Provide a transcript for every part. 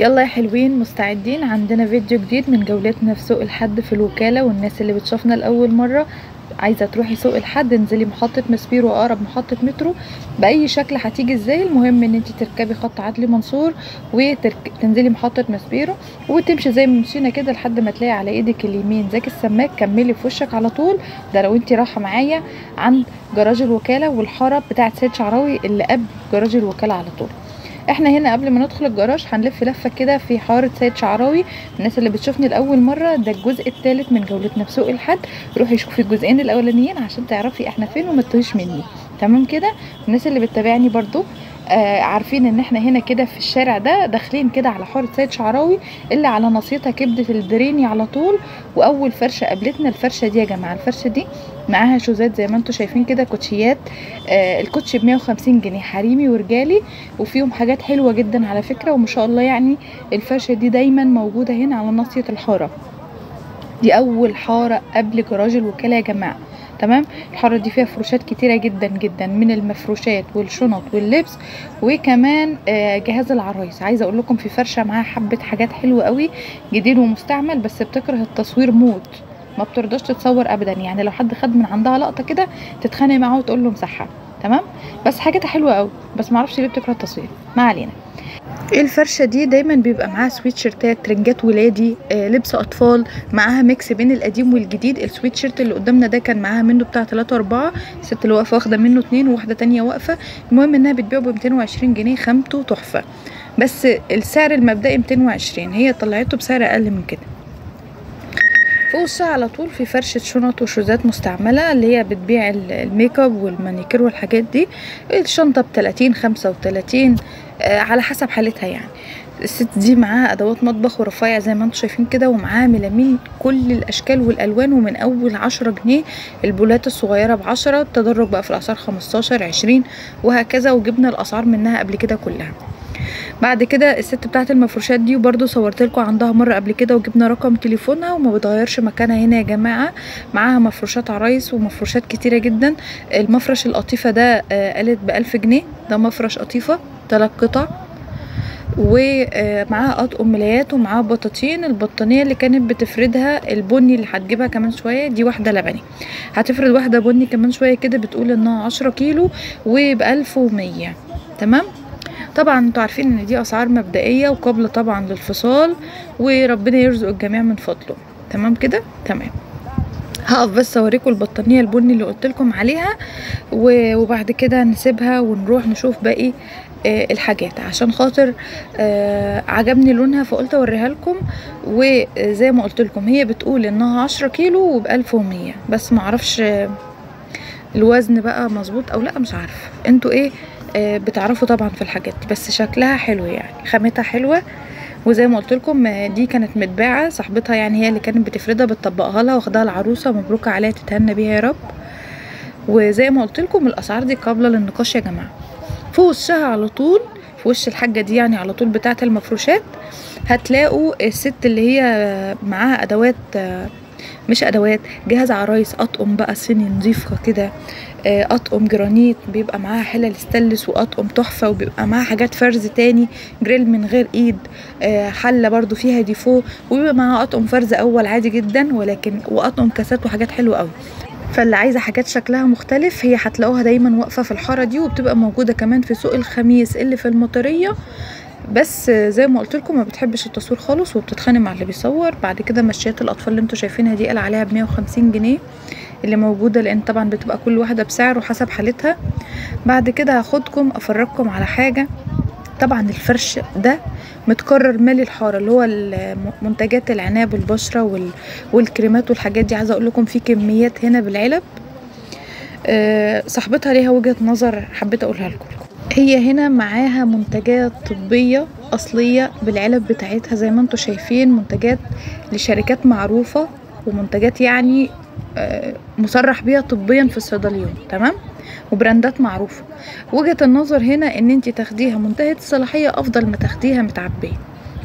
يلا يا حلوين مستعدين عندنا فيديو جديد من جولتنا في سوق الحد في الوكالة والناس اللي بتشوفنا لأول مرة عايزة تروحي سوق الحد انزلي محطة مسبيرو أقرب محطة مترو بأي شكل هتيجي ازاي المهم ان انت تركبي خط عدلي منصور وتنزلي محطة مسبيرو وتمشي زي ما مشينا كده لحد ما تلاقي على ايدك اليمين زاك السماك كملي في وشك على طول ده لو انت رايحة معايا عند جراج الوكالة والحارة بتاعة سيد شعراوي اللي قبل جراج الوكالة على طول احنا هنا قبل ما ندخل الجراج هنلف لفه كده في حاره سيد شعراوي الناس اللي بتشوفني لاول مره ده الجزء الثالث من جولتنا في سوق الحد روحي شوفي الجزئين الاولانيين عشان تعرفي احنا فين وما تتوهيش مني تمام كده الناس اللي بتتابعني برضو آه عارفين ان احنا هنا كده في الشارع ده داخلين كده على حاره سيد شعراوي اللي على نصيتها كبده الدريني على طول واول فرشه قابلتنا الفرشه دي يا جماعه الفرشه دي معاها شوزات زي ما انتم شايفين كده كوتشيات آه الكوتشي ب 150 جنيه حريمي ورجالي وفيهم حاجات حلوه جدا على فكره وما شاء الله يعني الفرشه دي دايما موجوده هنا على ناصيه الحاره دي اول حاره قبل جراج الوكاله يا جماعه تمام الحاره دي فيها فروشات كتيره جدا جدا من المفروشات والشنط واللبس وكمان آه جهاز العرايس عايزه اقول لكم في فرشه معاها حبه حاجات حلوه قوي جديد ومستعمل بس بتكره التصوير موت ما بترضاش تتصور ابدا يعني لو حد خد من عندها لقطه كده تتخانق معاه وتقول له امسحها تمام بس حاجتها حلوه قوي بس معرفش ليه بتكره التصوير ما علينا الفرشة دي دايما بيبقى معاها سويت شيرتات ترنجات ولادي آه لبس اطفال معاها ميكس بين القديم والجديد السويت شيرت اللي قدامنا ده كان معاها منه بتاع 3 4 الست اللي واقفه واخده منه اتنين وواحده تانية واقفه المهم انها بتبيعه ب 220 جنيه خامته تحفه بس السعر المبدئي 220 هي طلعته بسعر اقل من كده فوق وشها على طول في فرشة شنط وشوزات مستعملة اللي هي بتبيع الميك اب والمانيكير والحاجات دي الشنطة بتلاتين خمسة وتلاتين آه على حسب حالتها يعني الست دي معاها ادوات مطبخ ورفايع زي ما انتم شايفين كده ومعاها ملامين كل الاشكال والالوان ومن اول عشرة جنيه البولات الصغيره بعشرة التدرج بقى في الاسعار خمستاشر عشرين وهكذا وجبنا الاسعار منها قبل كده كلها بعد كده الست بتاعت المفروشات دي وبرده صورت لكم عندها مره قبل كده وجبنا رقم تليفونها وما بتغيرش مكانها هنا يا جماعه معاها مفروشات عرايس ومفروشات كتيره جدا المفرش القطيفه ده آه قالت بألف جنيه ده مفرش قطيفه تلات قطع ومعاها اطقم ملايات ومعاها بطاطين البطانيه اللي كانت بتفردها البني اللي هتجيبها كمان شويه دي واحده لبني هتفرد واحده بني كمان شويه كده بتقول انها عشرة كيلو وبألف ومية تمام طبعا انتوا عارفين ان دي اسعار مبدئيه وقابله طبعا للفصال وربنا يرزق الجميع من فضله تمام كده تمام هقف بس اوريكم البطانيه البني اللي قلت لكم عليها وبعد كده نسيبها ونروح نشوف باقي آه الحاجات عشان خاطر آه عجبني لونها فقلت اوريها لكم وزي ما قلت لكم هي بتقول انها عشرة كيلو وبألف ومية بس معرفش آه الوزن بقى مظبوط او لا مش عارفه انتوا ايه آه بتعرفوا طبعا في الحاجات دي بس شكلها حلو يعني خامتها حلوه وزي ما قلت لكم دي كانت متباعه صاحبتها يعني هي اللي كانت بتفردها بتطبقها لها واخدها العروسه مبروك عليها تتهنى بيها يا رب وزي ما قلت لكم الاسعار دي قابله للنقاش يا جماعه في وشها على طول في وش الحاجه دي يعني على طول بتاعه المفروشات هتلاقوا الست اللي هي معاها ادوات مش ادوات جهاز عرايس اطقم بقى صيني نظيفه كده اطقم جرانيت بيبقى معاها حلل ستانلس واطقم تحفه وبيبقى معاها حاجات فرز تاني جريل من غير ايد حله برضو فيها ديفو وبيبقى معاها اطقم فرز اول عادي جدا ولكن واطقم كاسات وحاجات حلوه قوي فاللي عايزه حاجات شكلها مختلف هي هتلاقوها دايما واقفه في الحاره دي وبتبقى موجوده كمان في سوق الخميس اللي في المطريه بس زي ما قلت لكم ما بتحبش التصوير خالص وبتتخانق مع اللي بيصور بعد كده مشيات الاطفال اللي انتوا شايفينها دي قال عليها ب 150 جنيه اللي موجوده لان طبعا بتبقى كل واحده بسعر وحسب حالتها بعد كده هاخدكم افرجكم على حاجه طبعا الفرش ده متكرر مالي الحاره اللي هو منتجات العناب والبشره والكريمات والحاجات دي عايزه اقول لكم في كميات هنا بالعلب أه صاحبتها ليها وجهه نظر حبيت اقولها لكم هي هنا معاها منتجات طبية أصلية بالعلب بتاعتها زي ما انتوا شايفين منتجات لشركات معروفة ومنتجات يعني مصرح بيها طبيا في الصيدليون تمام وبراندات معروفة وجهة النظر هنا ان انت تاخديها منتهية الصلاحية افضل ما تاخديها متعبية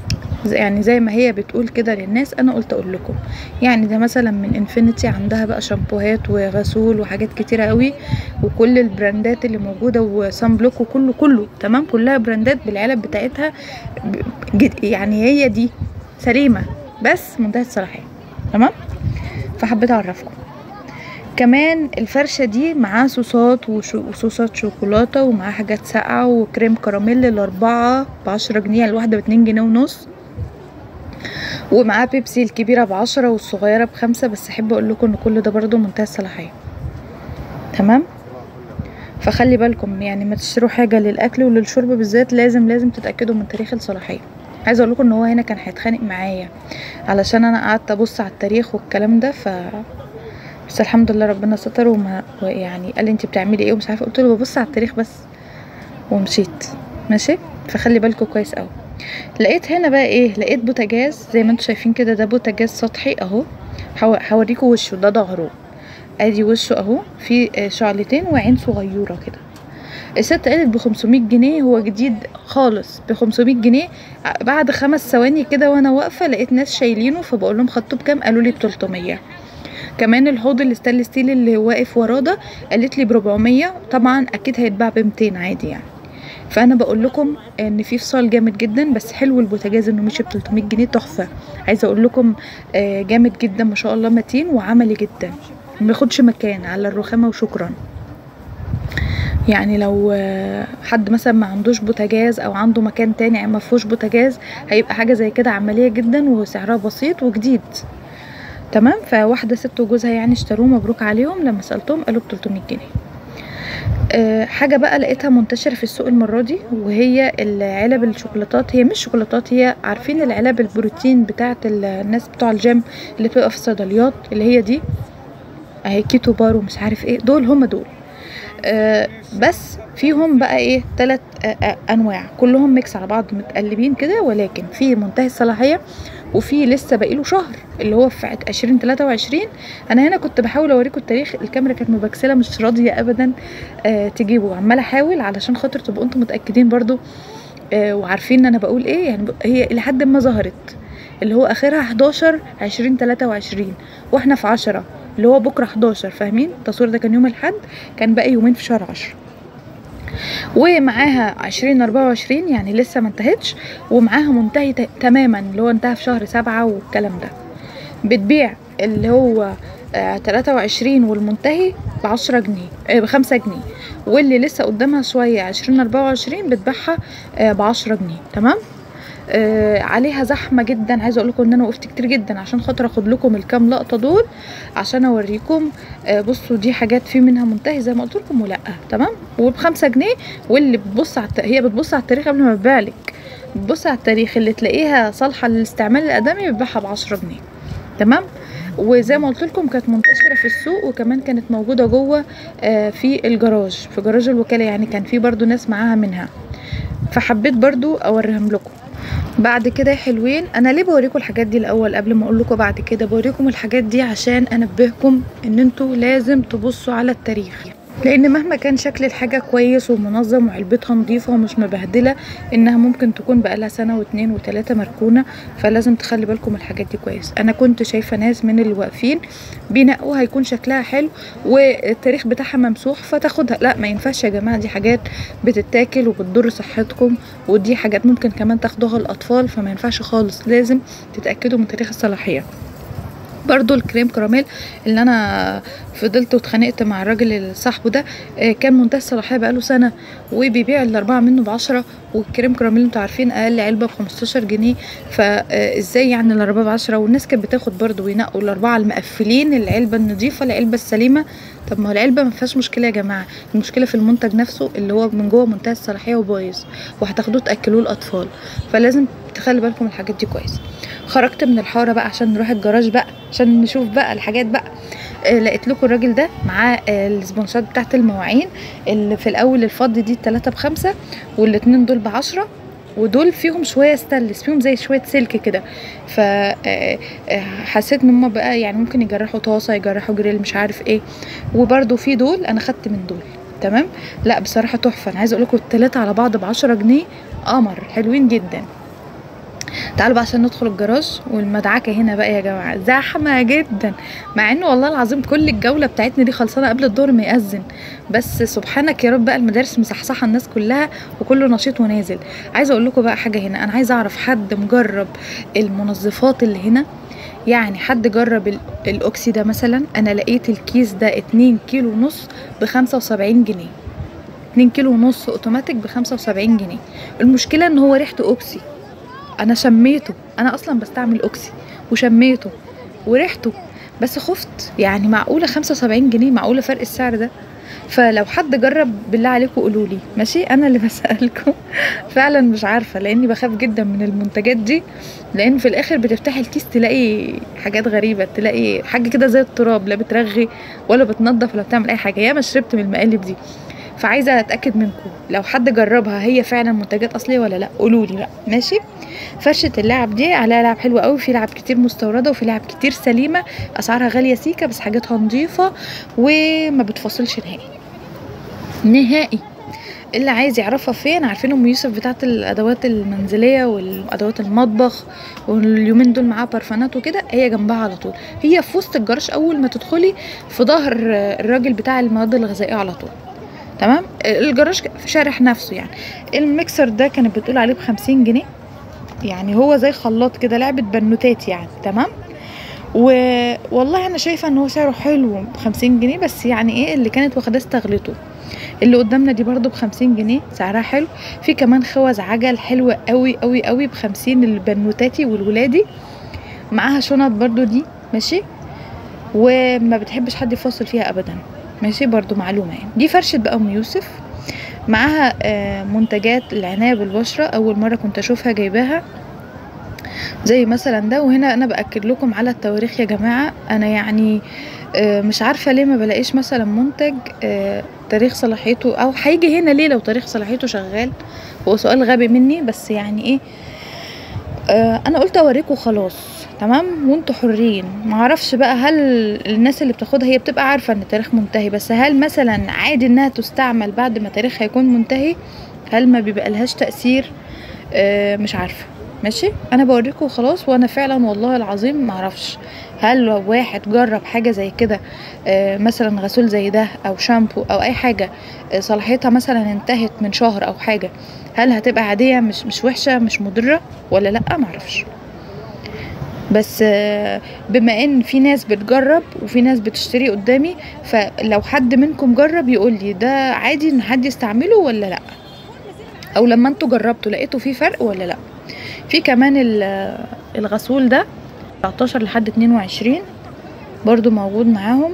زي يعني زي ما هي بتقول كده للناس انا قلت اقول لكم يعني ده مثلا من انفينيتي عندها بقى شامبوهات وغسول وحاجات كتيره قوي وكل البراندات اللي موجوده وسان بلوك وكله كله تمام كلها براندات بالعلب بتاعتها ب- جد- يعني هي دي سليمه بس منتهى الصلاحيه تمام فحبيت اعرفكم كمان الفرشة دي معاها صوصات وشو- وصوصات شوكولاتة ومعاها حاجات ساقعة وكريم كراميل الأربعة بعشرة جنيه الواحدة باتنين جنيه ونص ومعاه بيبسي الكبيرة بعشرة والصغيرة بخمسة بس أحب أقول لكم إن كل ده برضو منتهى الصلاحية تمام فخلي بالكم يعني ما تشتروا حاجة للأكل وللشرب بالذات لازم لازم تتأكدوا من تاريخ الصلاحية عايزة أقول لكم إن هو هنا كان هيتخانق معايا علشان أنا قعدت أبص على التاريخ والكلام ده ف بس الحمد لله ربنا ستر وما يعني قال لي انت بتعملي ايه ومش عارفه قلت له ببص على التاريخ بس ومشيت ماشي فخلي بالكم كويس قوي لقيت هنا بقى ايه لقيت بوتاجاز زي ما انتم شايفين كده ده بوتاجاز سطحي اهو هو- هوريكم وشه ده ظهره ادي وشه اهو في آه، شعلتين وعين صغيره كده الست قالت ب 500 جنيه هو جديد خالص ب 500 جنيه ع- بعد خمس ثواني كده وانا واقفه لقيت ناس شايلينه فبقول لهم خدته بكام قالوا لي ب 300 كمان الحوض الستانلس ستيل اللي واقف وراه ده قالت لي ب 400 طبعا اكيد هيتباع ب 200 عادي يعني فانا بقول لكم ان في فصال جامد جدا بس حلو البوتاجاز انه مشي ب 300 جنيه تحفه عايزه اقول لكم آه، جامد جدا ما شاء الله متين وعملي جدا ما بياخدش مكان على الرخامه وشكرا يعني لو آه، حد مثلا ما عندوش بوتاجاز او عنده مكان تاني يعني ما فيهوش بوتاجاز هيبقى حاجه زي كده عمليه جدا وسعرها بسيط وجديد تمام فواحده ست وجوزها يعني اشتروه مبروك عليهم لما سالتهم قالوا ب 300 جنيه أه حاجه بقى لقيتها منتشره في السوق المره دي وهي العلب الشوكولاتات هي مش شوكولاتات هي عارفين العلب البروتين بتاعه الناس بتوع الجيم اللي بتبقى في الصيدليات اللي هي دي اهي كيتو بار ومش عارف ايه دول هم دول آه بس فيهم بقى ايه تلات آه آه انواع كلهم ميكس على بعض متقلبين كده ولكن في منتهي الصلاحيه وفي لسه باقيله شهر اللي هو في 2023 انا هنا كنت بحاول اوريكم التاريخ الكاميرا كانت مبكسله مش راضيه ابدا آه تجيبه عماله احاول علشان خاطر تبقوا انتم متاكدين برضو آه وعارفين ان انا بقول ايه يعني ب- هي لحد ما ظهرت اللي هو اخرها 11 2023 واحنا في 10 اللي هو بكره 11 فاهمين التصوير ده كان يوم الاحد كان باقي يومين في شهر 10 ومعاها 2024 يعني لسه ما انتهتش ومعاها منتهي ت- تماما اللي هو انتهى في شهر سبعة والكلام ده بتبيع اللي هو آه 23 والمنتهي بعشرة جنيه آه بخمسة جنيه واللي لسه قدامها شوية عشرين أربعة وعشرين بتبيعها آه بعشرة جنيه تمام آه عليها زحمه جدا عايزه اقول لكم ان انا وقفت كتير جدا عشان خاطر اخد لكم الكام لقطه دول عشان اوريكم آه بصوا دي حاجات في منها منتهي زي ما قلت لكم ولا تمام وبخمسة جنيه واللي بتبص على الت- هي بتبص على التاريخ قبل ما تبيعلك بتبص على التاريخ اللي تلاقيها صالحه للاستعمال الادمي بتبيعها بعشرة جنيه تمام وزي ما قلت لكم كانت منتشره في السوق وكمان كانت موجوده جوه آه في الجراج في جراج الوكاله يعني كان في برضو ناس معاها منها فحبيت برضو اوريهم لكم بعد كده يا حلوين انا ليه بوريكم الحاجات دي الاول قبل ما اقول لكم بعد كده بوريكم الحاجات دي عشان انبهكم ان انتوا لازم تبصوا على التاريخ لان مهما كان شكل الحاجه كويس ومنظم وعلبتها نظيفه ومش مبهدله انها ممكن تكون بقالها سنه واتنين وتلاته مركونه فلازم تخلي بالكم من الحاجات دي كويس انا كنت شايفه ناس من اللي واقفين بينقوا هيكون شكلها حلو والتاريخ بتاعها ممسوح فتاخدها لا ما ينفعش يا جماعه دي حاجات بتتاكل وبتضر صحتكم ودي حاجات ممكن كمان تاخدوها الاطفال فما ينفعش خالص لازم تتاكدوا من تاريخ الصلاحيه برضو الكريم كراميل اللي انا فضلت واتخانقت مع الراجل اللي صاحبه ده آه، كان منتهي الصلاحيه بقاله سنه وبيبيع الاربعه منه بعشرة والكريم كراميل انتوا عارفين اقل علبه ب 15 جنيه فازاي يعني الاربعه بعشرة والناس كانت بتاخد برضو وينقوا الاربعه المقفلين العلبه النظيفه العلبه السليمه طب ما هو العلبه ما فيهاش مشكله يا جماعه المشكله في المنتج نفسه اللي هو من جوه منتهي الصلاحيه وبايظ وهتاخدوه تاكلوه الاطفال فلازم تخلي بالكم من الحاجات دي كويس خرجت من الحاره بقى عشان نروح الجراج بقى عشان نشوف بقى الحاجات بقى آه لقيت لكم الراجل ده معاه آه السبونسات بتاعت المواعين اللي في الاول الفضي دي التلاتة بخمسة والاتنين دول بعشرة ودول فيهم شويه ستانلس فيهم زي شويه سلك كده ف آه، آه، حسيت ان هم بقى يعني ممكن يجرحوا طاسه يجرحوا جريل مش عارف ايه وبرده في دول انا خدت من دول تمام لا بصراحه تحفه انا عايزه اقول لكم التلاته على بعض بعشرة جنيه قمر حلوين جدا تعالوا بقى عشان ندخل الجراج والمدعكه هنا بقى يا جماعه زحمه جدا مع انه والله العظيم كل الجوله بتاعتنا دي خلصانه قبل الظهر ما يأذن بس سبحانك يا رب بقى المدارس مصحصحه الناس كلها وكله نشيط ونازل عايزه اقول لكم بقى حاجه هنا انا عايزه اعرف حد مجرب المنظفات اللي هنا يعني حد جرب ال- الاوكسي ده مثلا انا لقيت الكيس ده 2 كيلو ونص ب 75 جنيه 2 كيلو ونص اوتوماتيك ب 75 جنيه المشكله ان هو ريحته اوكسي انا شميته انا اصلا بستعمل اوكسي وشميته وريحته بس خفت يعني معقوله 75 جنيه معقوله فرق السعر ده فلو حد جرب بالله عليكم قولوا لي ماشي انا اللي بسالكم فعلا مش عارفه لاني بخاف جدا من المنتجات دي لان في الاخر بتفتحي الكيس تلاقي حاجات غريبه تلاقي حاجه كده زي التراب لا بترغي ولا بتنضف ولا بتعمل اي حاجه يا ما شربت من المقالب دي فعايزه اتاكد منكم لو حد جربها هي فعلا منتجات اصليه ولا لا قولوا لي بقى ماشي فرشه اللعب دي عليها لعب حلوه قوي في لعب كتير مستورده وفي لعب كتير سليمه اسعارها غاليه سيكه بس حاجاتها نظيفه وما بتفصلش نهائي نهائي اللي عايز يعرفها فين عارفين ام يوسف بتاعت الادوات المنزليه والادوات المطبخ واليومين دول معاها بارفانات وكده هي جنبها على طول هي في وسط الجرش اول ما تدخلي في ظهر الراجل بتاع المواد الغذائيه على طول تمام الجراج في شارح نفسه يعني الميكسر ده كانت بتقول عليه بخمسين جنيه يعني هو زي خلاط كده لعبة بنوتات يعني تمام و... والله انا شايفه ان هو سعره حلو بخمسين جنيه بس يعني ايه اللي كانت واخداه استغلته اللي قدامنا دي برضو بخمسين جنيه سعرها حلو في كمان خوذ عجل حلوة قوي قوي قوي بخمسين البنوتاتي والولادي معاها شنط برضو دي ماشي وما بتحبش حد يفصل فيها ابدا ماشي برضو معلومة يعني دي فرشة بقى ام يوسف معاها آه، منتجات العناية بالبشرة اول مرة كنت اشوفها جايباها زي مثلا ده وهنا انا باكد لكم على التواريخ يا جماعه انا يعني آه، مش عارفه ليه ما بلاقيش مثلا منتج آه، تاريخ صلاحيته او هيجي هنا ليه لو تاريخ صلاحيته شغال هو سؤال غبي مني بس يعني ايه آه، انا قلت اوريكم خلاص تمام وانتوا حرين معرفش بقى هل الناس اللي بتاخدها هي بتبقى عارفه ان التاريخ منتهي بس هل مثلا عادي انها تستعمل بعد ما تاريخها يكون منتهي هل ما بيبقى لهاش تاثير آه، مش عارفه ماشي انا بوريكم وخلاص وانا فعلا والله العظيم معرفش هل لو واحد جرب حاجه زي كده آه، مثلا غسول زي ده او شامبو او اي حاجه آه، صلاحيتها مثلا انتهت من شهر او حاجه هل هتبقى عاديه مش مش وحشه مش مضره ولا لا معرفش بس آه، بما ان في ناس بتجرب وفي ناس بتشتري قدامي فلو حد منكم جرب يقول لي ده عادي ان حد يستعمله ولا لا او لما انتوا جربتوا لقيتوا فيه فرق ولا لا في كمان ال- الغسول ده 19 لحد 22 برضو موجود معاهم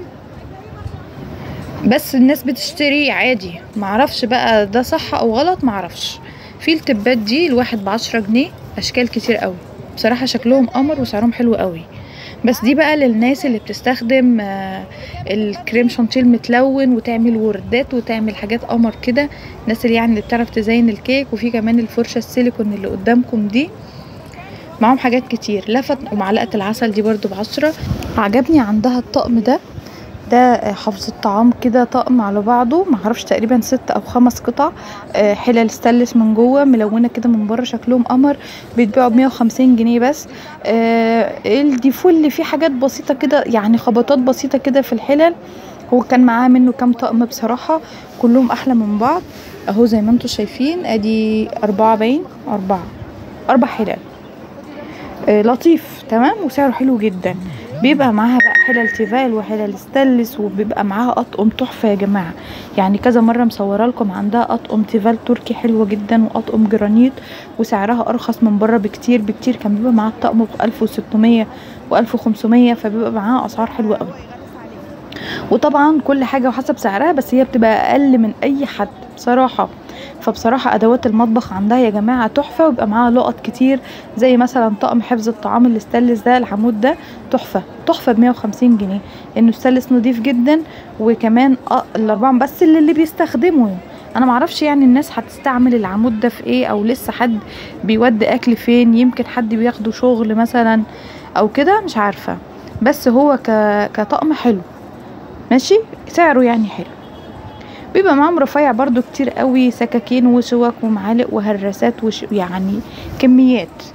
بس الناس بتشتري عادي معرفش بقى ده صح او غلط معرفش في التبات دي الواحد بعشرة جنيه اشكال كتير قوي بصراحة شكلهم قمر وسعرهم حلو قوي بس دي بقى للناس اللي بتستخدم آه، الكريم شانتيه المتلون وتعمل وردات وتعمل حاجات قمر كده الناس اللي يعني اللي بتعرف تزين الكيك وفي كمان الفرشة السيليكون اللي قدامكم دي معاهم حاجات كتير لفت ومعلقة العسل دي برضو بعشرة عجبني عندها الطقم ده ده حفظ الطعام كده طقم على بعضه معرفش تقريبا ست او خمس قطع آه، حلل ستانلس من جوه ملونه كده من بره شكلهم قمر بيتباعوا ب 150 جنيه بس آه، الديفو اللي فيه حاجات بسيطه كده يعني خبطات بسيطه كده في الحلل هو كان معاه منه كام طقم بصراحه كلهم احلى من بعض اهو زي ما انتم شايفين ادي اربعه باين اربعه اربع حلل آه، لطيف تمام وسعره حلو جدا بيبقى معاها بقى حلل تيفال وحلل ستانلس وبيبقى معاها اطقم تحفه يا جماعه يعني كذا مره مصوره لكم عندها اطقم تيفال تركي حلوه جدا واطقم جرانيت وسعرها ارخص من بره بكتير بكتير كان بيبقى معاها الطقم ب 1600 و1500 فبيبقى معاها اسعار حلوه قوي وطبعا كل حاجه وحسب سعرها بس هي بتبقى اقل من اي حد بصراحه فبصراحة أدوات المطبخ عندها يا جماعة تحفة ويبقى معاها لقط كتير زي مثلا طقم حفظ الطعام الستانلس ده العمود ده تحفة تحفة بمية وخمسين جنيه لأنه ستانلس نضيف جدا وكمان آه الأربعة بس اللي, اللي بيستخدمه أنا معرفش يعني الناس هتستعمل العمود ده في إيه أو لسه حد بيودي أكل فين يمكن حد بياخده شغل مثلا أو كده مش عارفة بس هو ك... كطقم حلو ماشي سعره يعني حلو بيبقى معاهم رفيع برضو كتير قوي سكاكين وشوك ومعالق وهراسات وش يعني كميات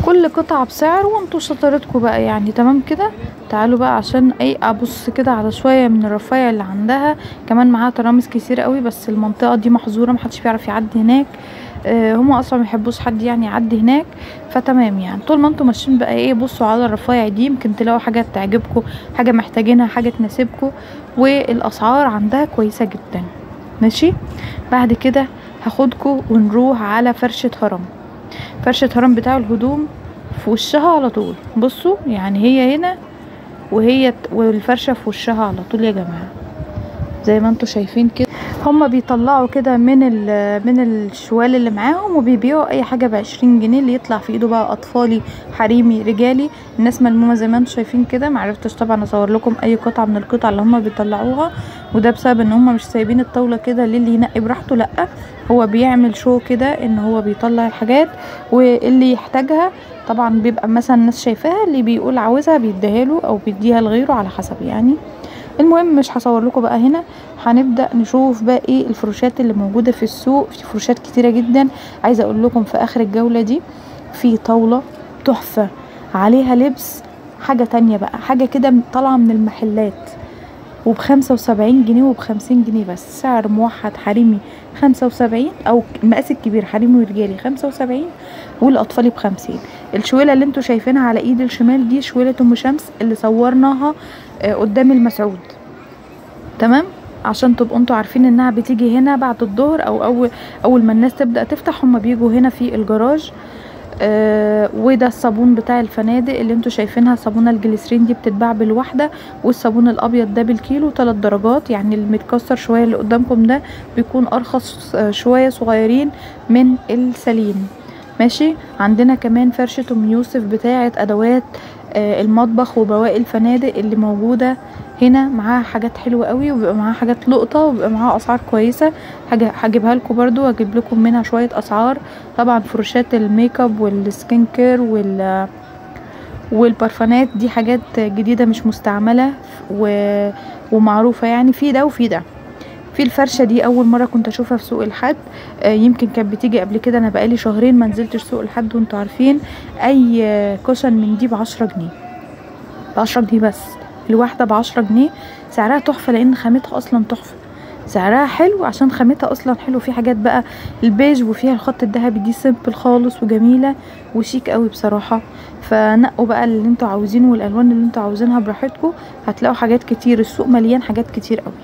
كل قطعة بسعر وانتوا شطارتكم بقى يعني تمام كده تعالوا بقى عشان ايه ابص كده على شوية من الرفايع اللي عندها كمان معاها ترامس كتير قوي بس المنطقة دي محظورة محدش بيعرف يعدي هناك آه هما اصلا ميحبوش حد يعني يعدي هناك فتمام يعني طول ما انتوا ماشيين بقى ايه بصوا على الرفايع دي يمكن تلاقوا حاجة تعجبكم حاجة محتاجينها حاجة تناسبكم والاسعار عندها كويسة جدا ماشي بعد كده هاخدكم ونروح على فرشة هرم فرشة هرم بتاع الهدوم في وشها على طول بصوا يعني هي هنا وهي والفرشة في وشها على طول يا جماعة زي ما انتوا شايفين كده هما بيطلعوا كده من من الشوال اللي معاهم وبيبيعوا اي حاجه بعشرين جنيه اللي يطلع في ايده بقى اطفالي حريمي رجالي الناس ملمومه زي ما انتوا شايفين كده معرفتش طبعا اصور لكم اي قطعه من القطع اللي هما بيطلعوها وده بسبب ان هما مش سايبين الطاوله كده للي ينقي براحته لا هو بيعمل شو كده ان هو بيطلع الحاجات واللي يحتاجها طبعا بيبقى مثلا الناس شايفاها اللي بيقول عاوزها بيديها له او بيديها لغيره على حسب يعني المهم مش هصور لكم بقى هنا هنبدا نشوف بقى ايه الفروشات اللي موجوده في السوق في فروشات كتيره جدا عايزه اقول لكم في اخر الجوله دي في طاوله تحفه عليها لبس حاجه تانية بقى حاجه كده طالعه من المحلات وبخمسة وسبعين جنيه وبخمسين جنيه بس سعر موحد حريمي خمسة وسبعين او المقاس الكبير حريمي ورجالي خمسة وسبعين والاطفالي بخمسين الشويلة اللي انتوا شايفينها على ايد الشمال دي شويلة ام شمس اللي صورناها قدام المسعود تمام عشان تبقوا انتوا عارفين انها بتيجي هنا بعد الظهر او اول اول ما الناس تبدا تفتح هما بيجوا هنا في الجراج آه وده الصابون بتاع الفنادق اللي انتوا شايفينها صابونه الجليسرين دي بتتباع بالواحده والصابون الابيض ده بالكيلو ثلاث درجات يعني المتكسر شويه اللي قدامكم ده بيكون ارخص شويه صغيرين من السليم ماشي عندنا كمان فرشه ام يوسف بتاعه ادوات آه المطبخ وبواقي الفنادق اللي موجوده هنا معاها حاجات حلوه قوي وبيبقى معاها حاجات لقطه وبيبقى معاها اسعار كويسه هجيبها لكم برضو واجيب لكم منها شويه اسعار طبعا فروشات الميك اب والسكين كير وال والبرفانات دي حاجات جديده مش مستعمله و... ومعروفه يعني في ده وفي ده في الفرشه دي اول مره كنت اشوفها في سوق الحد آه يمكن كانت بتيجي قبل كده انا بقالي شهرين ما نزلتش سوق الحد وانتوا عارفين اي كوشن من دي بعشرة جنيه بعشرة جنيه بس الواحده بعشرة جنيه سعرها تحفه لان خامتها اصلا تحفه سعرها حلو عشان خامتها اصلا حلو في حاجات بقى البيج وفيها الخط الذهبي دي سيمبل خالص وجميله وشيك قوي بصراحه فنقوا بقى اللي انتوا عاوزينه والالوان اللي انتوا عاوزينها براحتكم هتلاقوا حاجات كتير السوق مليان حاجات كتير قوي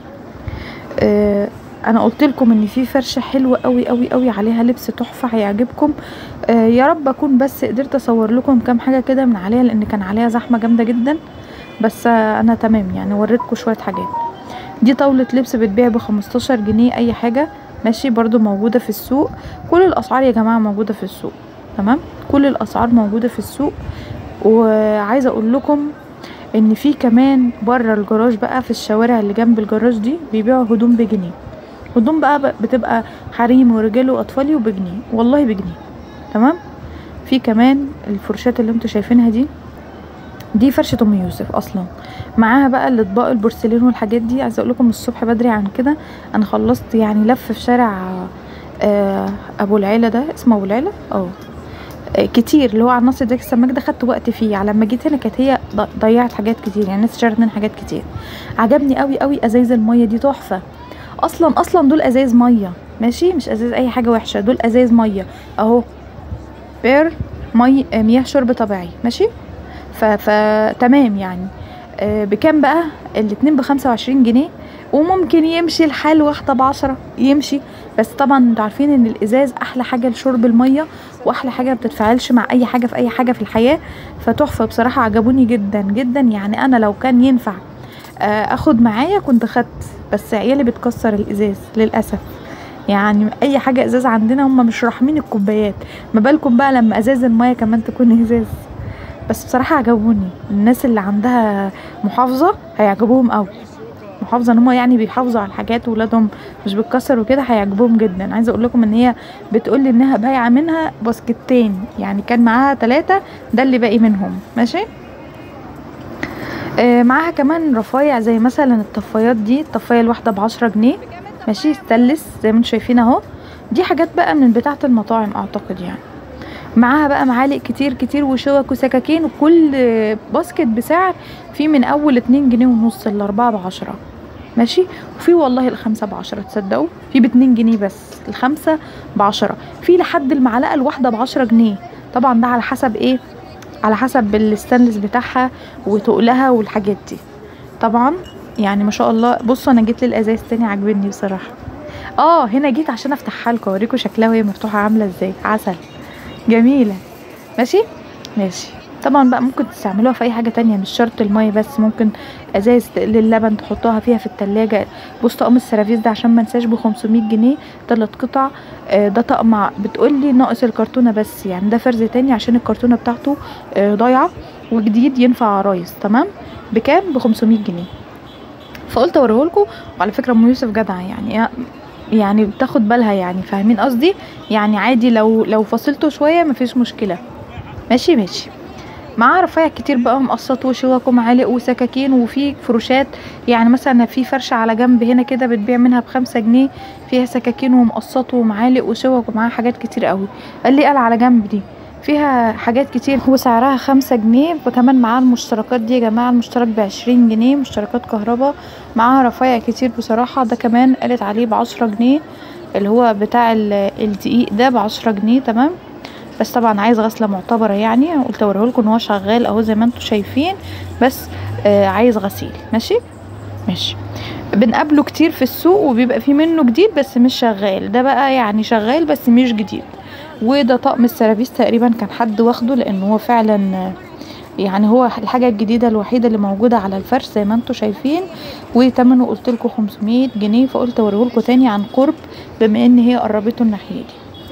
آه انا قلت لكم ان في فرشه حلوه قوي قوي قوي عليها لبس تحفه هيعجبكم آه يا رب اكون بس قدرت اصور لكم كام حاجه كده من عليها لان كان عليها زحمه جامده جدا بس آه انا تمام يعني وريتكم شويه حاجات دي طاوله لبس بتبيع بخمستاشر جنيه اي حاجه ماشي برضو موجوده في السوق كل الاسعار يا جماعه موجوده في السوق تمام كل الاسعار موجوده في السوق وعايزه اقول لكم ان في كمان بره الجراج بقى في الشوارع اللي جنب الجراج دي بيبيعوا هدوم بجنيه هدوم بقى بتبقى حريم ورجال واطفالي وبجنيه والله بجنيه تمام في كمان الفرشات اللي انتوا شايفينها دي دي فرشة ام يوسف اصلا معاها بقى الاطباق البورسلين والحاجات دي عايزه اقول لكم الصبح بدري عن كده انا خلصت يعني لف في شارع آه ابو العيله ده اسمه ابو العيله اه كتير اللي هو على النص ده السماك ده خدت وقت فيه على لما جيت هنا كانت هي ضيعت حاجات كتير يعني الناس اشترت منها حاجات كتير عجبني قوي قوي ازايز الميه دي تحفه اصلا اصلا دول ازايز ميه ماشي مش ازايز اي حاجه وحشه دول ازايز ميه اهو بير مي مياه شرب طبيعي ماشي فتمام يعني آه بكام بقى الاتنين بخمسة وعشرين جنيه وممكن يمشي الحال واحدة بعشرة يمشي بس طبعا انتوا عارفين ان الازاز احلى حاجة لشرب المية واحلى حاجة بتتفاعلش مع اي حاجة في اي حاجة في الحياة فتحفة بصراحة عجبوني جدا جدا يعني انا لو كان ينفع اخد معايا كنت خدت بس عيالي بتكسر الازاز للاسف يعني اي حاجة ازاز عندنا هم مش راحمين الكوبايات ما بالكم بقى لما ازاز المية كمان تكون ازاز بس بصراحة عجبوني الناس اللي عندها محافظة هيعجبوهم قوي محافظه ان هم يعني بيحافظوا على الحاجات وولادهم مش بتكسر وكده هيعجبوهم جدا عايزه اقول لكم ان هي بتقول لي انها بايعه منها باسكتين يعني كان معاها ثلاثة ده اللي باقي منهم ماشي آه معاها كمان رفايع زي مثلا الطفايات دي الطفايه الواحده بعشرة جنيه ماشي ستانلس زي ما انتم شايفين اهو دي حاجات بقى من بتاعه المطاعم اعتقد يعني معاها بقى معالق كتير كتير وشوك وسكاكين وكل باسكت بسعر في من اول اتنين جنيه ونص الاربعة بعشرة ماشي وفي والله الخمسة بعشرة تصدقوا في باتنين جنيه بس الخمسة بعشرة في لحد المعلقة الواحدة بعشرة جنيه طبعا ده على حسب ايه على حسب الستانلس بتاعها وتقلها والحاجات دي طبعا يعني ما شاء الله بصوا انا جيت للازاز تاني عاجبني بصراحه اه هنا جيت عشان افتحها لكم اوريكم شكلها وهي مفتوحه عامله ازاي عسل جميله ماشي ماشي طبعا بقى ممكن تستعملوها في اي حاجه تانية مش شرط المية بس ممكن ازاز للبن تحطوها فيها في التلاجة بص طقم السرافيس ده عشان ما انساش ب 500 جنيه تلات قطع آه ده طقم بتقولي ناقص الكرتونه بس يعني ده فرز تاني عشان الكرتونه بتاعته آه ضايعه وجديد ينفع عرايس تمام بكام ب 500 جنيه فقلت اوريهولكوا وعلى فكره ام يوسف جدعه يعني يعني بتاخد بالها يعني فاهمين قصدي يعني عادي لو لو فصلته شويه مفيش مشكله ماشي ماشي معاه رفايع كتير بقى مقصات وشوك ومعالق وسكاكين وفي فروشات يعني مثلا في فرشة على جنب هنا كده بتبيع منها بخمسة جنيه فيها سكاكين ومقصات ومعالق وشوك ومعاها حاجات كتير قوي قال لي قال على جنب دي فيها حاجات كتير وسعرها خمسة جنيه وكمان معاها المشتركات دي يا جماعة المشترك بعشرين جنيه مشتركات كهرباء معاها رفايع كتير بصراحة ده كمان قالت عليه بعشرة جنيه اللي هو بتاع الدقيق ده بعشرة جنيه تمام بس طبعا عايز غسله معتبره يعني قلت اوريهولكم ان هو شغال اهو زي ما انتم شايفين بس آه عايز غسيل ماشي ماشي بنقابله كتير في السوق وبيبقى فيه منه جديد بس مش شغال ده بقى يعني شغال بس مش جديد وده طقم السرابيس تقريبا كان حد واخده لان هو فعلا يعني هو الحاجة الجديدة الوحيدة اللي موجودة على الفرش زي ما انتم شايفين وتمنه قلت لكم 500 جنيه فقلت اوريهولكم تاني عن قرب بما ان هي قربته الناحية دي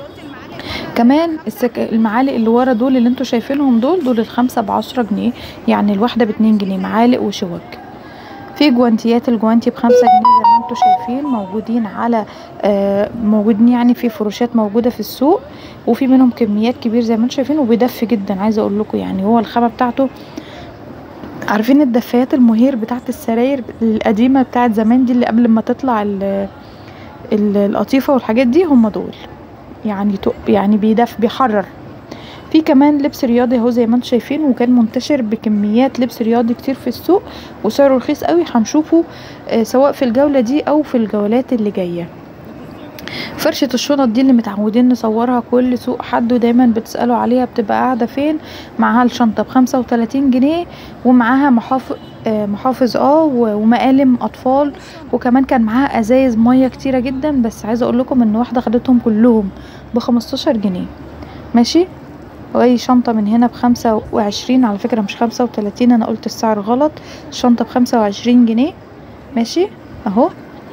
كمان السك... المعالق اللي ورا دول اللي انتوا شايفينهم دول دول الخمسة بعشرة جنيه يعني الواحدة باتنين جنيه معالق وشوك في جوانتيات الجوانتي بخمسة جنيه زي ما انتوا شايفين موجودين على آه موجودين يعني في فروشات موجودة في السوق وفي منهم كميات كبير زي ما انتوا شايفين وبيدفي جدا عايزة اقول لكم يعني هو الخامة بتاعته عارفين الدفايات المهير بتاعت السراير القديمة بتاعت زمان دي اللي قبل ما تطلع ال القطيفة والحاجات دي هم دول يعني يعني بيدف بيحرر في كمان لبس رياضي اهو زي ما انتم شايفين وكان منتشر بكميات لبس رياضي كتير في السوق وسعره رخيص قوي هنشوفه آه سواء في الجولة دي او في الجولات اللي جاية فرشة الشنط دي اللي متعودين نصورها كل سوق حد ودايما بتسألوا عليها بتبقى قاعدة فين معاها الشنطة بخمسة وتلاتين جنيه ومعاها محافظ آه محافظ اه ومقالم اطفال وكمان كان معاها ازايز ميه كتيره جدا بس عايزه اقول لكم ان واحده خدتهم كلهم بخمستاشر جنيه ماشي واي شنطه من هنا بخمسة وعشرين على فكره مش خمسة وتلاتين انا قلت السعر غلط الشنطه بخمسة وعشرين جنيه ماشي اهو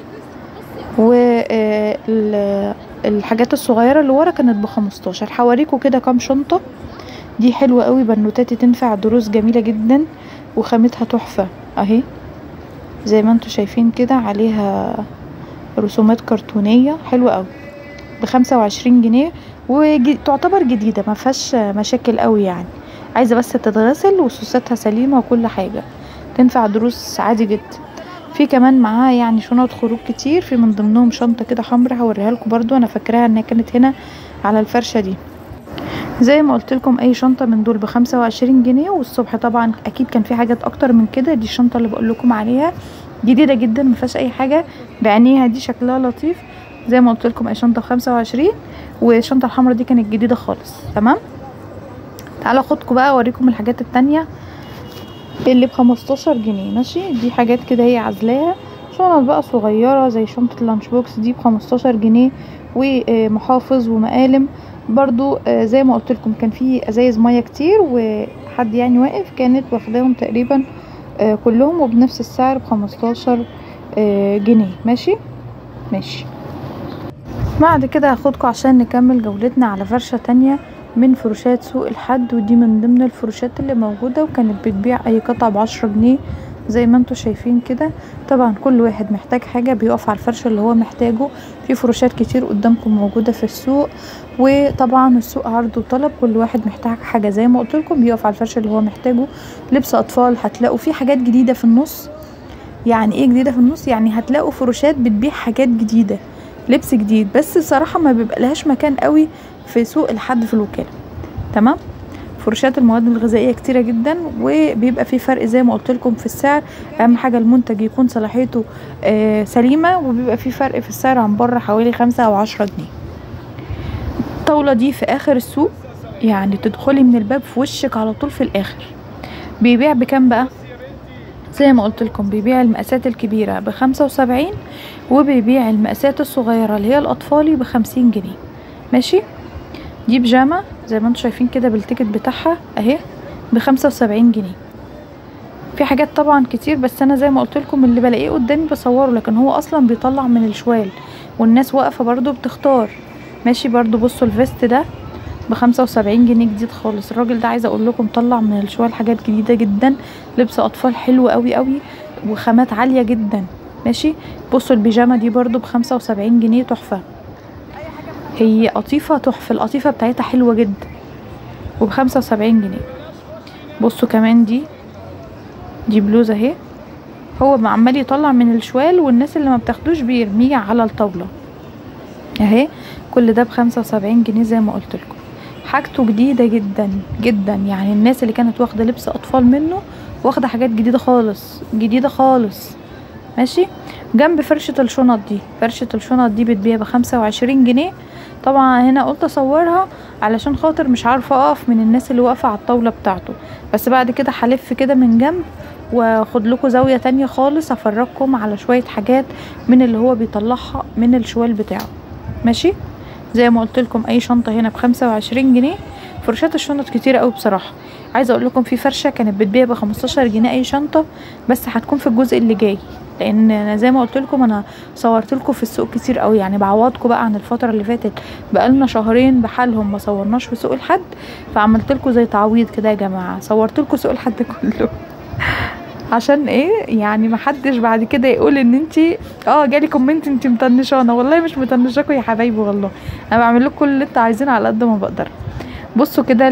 والحاجات الصغيره اللي ورا كانت بخمستاشر حواريكوا كده كام شنطه دي حلوه قوي بنوتاتي تنفع دروس جميله جدا وخامتها تحفه اهي زي ما انتوا شايفين كده عليها رسومات كرتونيه حلوه قوي بخمسة وعشرين جنيه وتعتبر جديده ما فيهاش مشاكل قوي يعني عايزه بس تتغسل وسوستها سليمه وكل حاجه تنفع دروس عادي جدا في كمان معاها يعني شنط خروج كتير في من ضمنهم شنطه كده حمرا هوريها لكم برضو انا فاكراها انها كانت هنا على الفرشه دي زي ما قلت لكم اي شنطه من دول بخمسة وعشرين جنيه والصبح طبعا اكيد كان في حاجات اكتر من كده دي الشنطه اللي بقول لكم عليها جديده جدا ما فيهاش اي حاجه بعينيها دي شكلها لطيف زي ما قلت لكم اي شنطه بخمسة وعشرين والشنطه الحمراء دي كانت جديده خالص تمام تعالوا اخدكم بقى اوريكم الحاجات التانية اللي بخمستاشر جنيه ماشي دي حاجات كده هي عازلاها شنط بقى صغيرة زي شنطة اللانش بوكس دي بخمستاشر جنيه ومحافظ ومقالم برضو زي ما قلت لكم كان في ازايز ميه كتير وحد يعني واقف كانت واخداهم تقريبا كلهم وبنفس السعر بخمستاشر جنيه ماشي ماشي بعد كده هاخدكم عشان نكمل جولتنا على فرشة تانية من فروشات سوق الحد ودي من ضمن الفروشات اللي موجودة وكانت بتبيع اي قطعة بعشرة جنيه زي ما انتوا شايفين كده طبعا كل واحد محتاج حاجة بيقف على الفرش اللي هو محتاجه في فروشات كتير قدامكم موجودة في السوق وطبعا السوق عرض وطلب كل واحد محتاج حاجة زي ما قلت لكم بيقف على الفرش اللي هو محتاجه لبس اطفال هتلاقوا في حاجات جديدة في النص يعني ايه جديدة في النص يعني هتلاقوا فروشات بتبيع حاجات جديدة لبس جديد بس الصراحة ما بيبقى لهاش مكان قوي في سوق الحد في الوكالة تمام فرشات المواد الغذائيه كتيره جدا وبيبقى في فرق زي ما قلت لكم في السعر اهم حاجه المنتج يكون صلاحيته آه سليمه وبيبقى في فرق في السعر عن بره حوالي خمسة او عشرة جنيه الطاوله دي في اخر السوق يعني تدخلي من الباب في وشك على طول في الاخر بيبيع بكام بقى زي ما قلت لكم بيبيع المقاسات الكبيرة بخمسة وسبعين وبيبيع المقاسات الصغيرة اللي هي الأطفالي بخمسين جنيه ماشي دي بيجامة زي ما انتم شايفين كده بالتيكت بتاعها اهي بخمسة وسبعين جنيه في حاجات طبعا كتير بس انا زي ما قلت لكم اللي بلاقيه قدامي بصوره لكن هو اصلا بيطلع من الشوال والناس واقفه برضو بتختار ماشي برضو بصوا الفيست ده بخمسة وسبعين جنيه جديد خالص الراجل ده عايزه اقول لكم طلع من الشوال حاجات جديده جدا لبس اطفال حلو قوي قوي وخامات عاليه جدا ماشي بصوا البيجامه دي برضو بخمسة وسبعين جنيه تحفه هي قطيفه تحفه القطيفه بتاعتها حلوه جدا وبخمسة وسبعين جنيه بصوا كمان دي دي بلوزه اهي هو عمال يطلع من الشوال والناس اللي ما بتاخدوش بيرميه على الطاوله اهي كل ده بخمسة وسبعين جنيه زي ما قلت لكم حاجته جديدة جدا جدا يعني الناس اللي كانت واخدة لبس أطفال منه واخدة حاجات جديدة خالص جديدة خالص ماشي جنب فرشة الشنط دي فرشة الشنط دي بتبيع بخمسة وعشرين جنيه طبعا هنا قلت اصورها علشان خاطر مش عارفة اقف من الناس اللي واقفة على الطاولة بتاعته بس بعد كده هلف كده من جنب واخد لكم زاوية تانية خالص افرجكم على شوية حاجات من اللي هو بيطلعها من الشوال بتاعه ماشي زي ما قلت لكم اي شنطه هنا بخمسة وعشرين جنيه فرشات الشنط كتير قوي بصراحه عايزه اقول لكم في فرشه كانت بتبيع بخمستاشر جنيه اي شنطه بس هتكون في الجزء اللي جاي لان انا زي ما قلت لكم انا صورت لكم في السوق كتير قوي يعني بعوضكم بقى عن الفتره اللي فاتت بقالنا شهرين بحالهم ما صورناش في سوق الحد فعملت لكم زي تعويض كده يا جماعه صورت لكم سوق الحد كله عشان ايه يعني محدش بعد كده يقول ان انت اه جالي كومنت انت مطنشانه والله مش مطنشاكوا يا حبايبي والله انا بعمل لكم كل اللي انتوا عايزينه على قد ما بقدر بصوا كده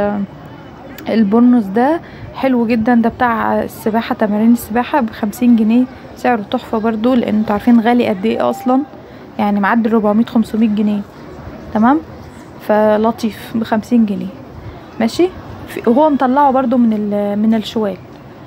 البونص ده حلو جدا ده بتاع السباحه تمارين السباحه بخمسين جنيه سعره تحفه برضو لان انتوا عارفين غالي قد ايه اصلا يعني معدي 400 500 جنيه تمام فلطيف بخمسين جنيه ماشي وهو مطلعه برضو من من الشوال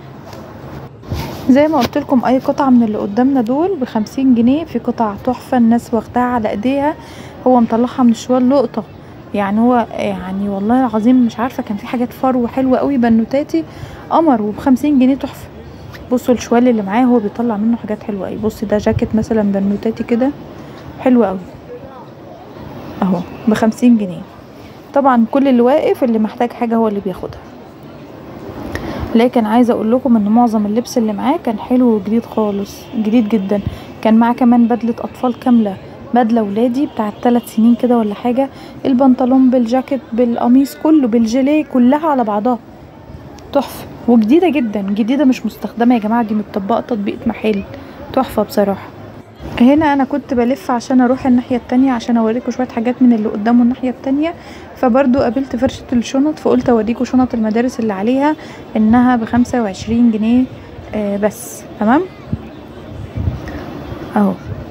زي ما قلت لكم اي قطعه من اللي قدامنا دول بخمسين جنيه في قطع تحفه الناس واخداها على ايديها هو مطلعها من الشوال لقطه يعني هو يعني والله العظيم مش عارفه كان في حاجات فرو حلوه قوي بنوتاتي قمر وبخمسين جنيه تحفه بصوا الشوال اللي معاه هو بيطلع منه حاجات حلوه قوي بصي ده جاكيت مثلا بنوتاتي كده حلو قوي اهو بخمسين جنيه طبعا كل اللي واقف اللي محتاج حاجه هو اللي بياخدها لكن عايزه اقول لكم ان معظم اللبس اللي معاه كان حلو وجديد خالص جديد جدا كان معاه كمان بدله اطفال كامله بدله ولادي بتاعت ثلاث سنين كده ولا حاجه البنطلون بالجاكيت بالقميص كله بالجيليه كلها على بعضها تحفه وجديده جدا جديده مش مستخدمه يا جماعه دي متطبقه تطبيقه محل تحفه بصراحه هنا انا كنت بلف عشان اروح الناحيه التانية عشان اوريكم شويه حاجات من اللي قدامه الناحيه التانية فبرضو قابلت فرشه الشنط فقلت اوريكم شنط المدارس اللي عليها انها بخمسة وعشرين جنيه آه بس تمام اهو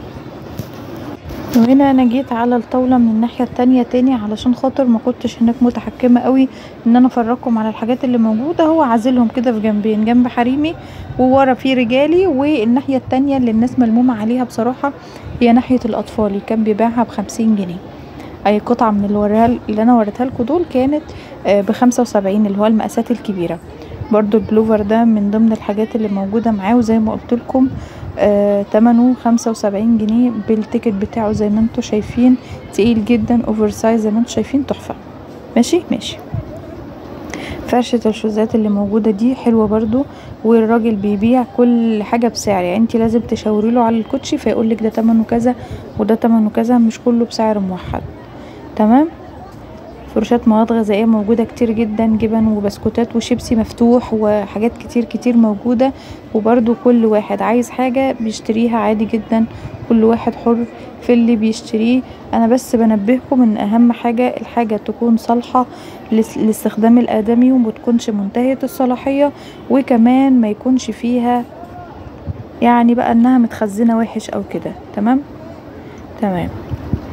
وهنا انا جيت على الطاولة من الناحية التانية تاني علشان خاطر ما كنتش هناك متحكمة قوي ان انا افرجكم على الحاجات اللي موجودة هو عازلهم كده في جنبين جنب حريمي وورا في رجالي والناحية التانية اللي الناس ملمومة عليها بصراحة هي ناحية الاطفال اللي كان بيبيعها بخمسين جنيه اي قطعة من اللي وريها اللي انا وريتها لكم دول كانت بخمسة وسبعين اللي هو المقاسات الكبيرة برضو البلوفر ده من ضمن الحاجات اللي موجودة معاه وزي ما قلت لكم آه تمنه خمسة وسبعين جنيه بالتيكت بتاعه زي ما انتوا شايفين تقيل جدا اوفر سايز زي ما انتوا شايفين تحفة ماشي ماشي فرشة الشوزات اللي موجودة دي حلوة برضو والراجل بيبيع كل حاجة بسعر يعني انت لازم تشاوري له على الكوتشي فيقولك ده تمنه كذا وده تمنه كذا مش كله بسعر موحد تمام فرشات مواد غذائية موجودة كتير جدا جبن وبسكوتات وشيبسي مفتوح وحاجات كتير كتير موجودة وبرضو كل واحد عايز حاجة بيشتريها عادي جدا كل واحد حر في اللي بيشتريه انا بس بنبهكم ان اهم حاجة الحاجة تكون صالحة للاستخدام الادمي ومتكونش منتهية الصلاحية وكمان ما يكونش فيها يعني بقى انها متخزنة وحش او كده تمام تمام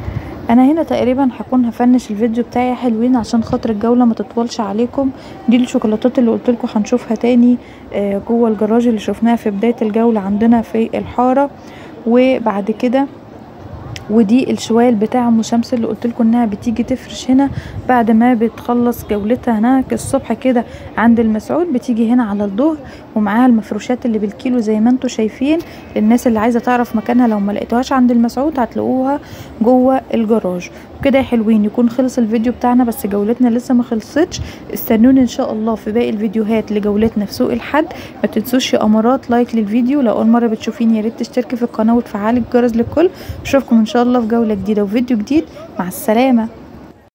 انا هنا تقريبا هكون هفنش الفيديو بتاعي حلوين عشان خاطر الجولة ما تطولش عليكم دي الشوكولاتات اللي قلت لكم هنشوفها تاني آه جوه الجراج اللي شفناها في بداية الجولة عندنا في الحارة وبعد كده ودي الشوال بتاع ام شمس اللي قلت لكم انها بتيجي تفرش هنا بعد ما بتخلص جولتها هناك الصبح كده عند المسعود بتيجي هنا على الظهر ومعاها المفروشات اللي بالكيلو زي ما انتم شايفين للناس اللي عايزه تعرف مكانها لو ما لقيتوهاش عند المسعود هتلاقوها جوه الجراج كده يا حلوين يكون خلص الفيديو بتاعنا بس جولتنا لسه ما خلصتش استنوني ان شاء الله في باقي الفيديوهات لجولتنا في سوق الحد ما تنسوش يا امارات لايك للفيديو لو اول مره بتشوفيني يا ريت تشتركي في القناه وتفعلي الجرس للكل اشوفكم ان شاء الله في جوله جديده وفيديو جديد مع السلامه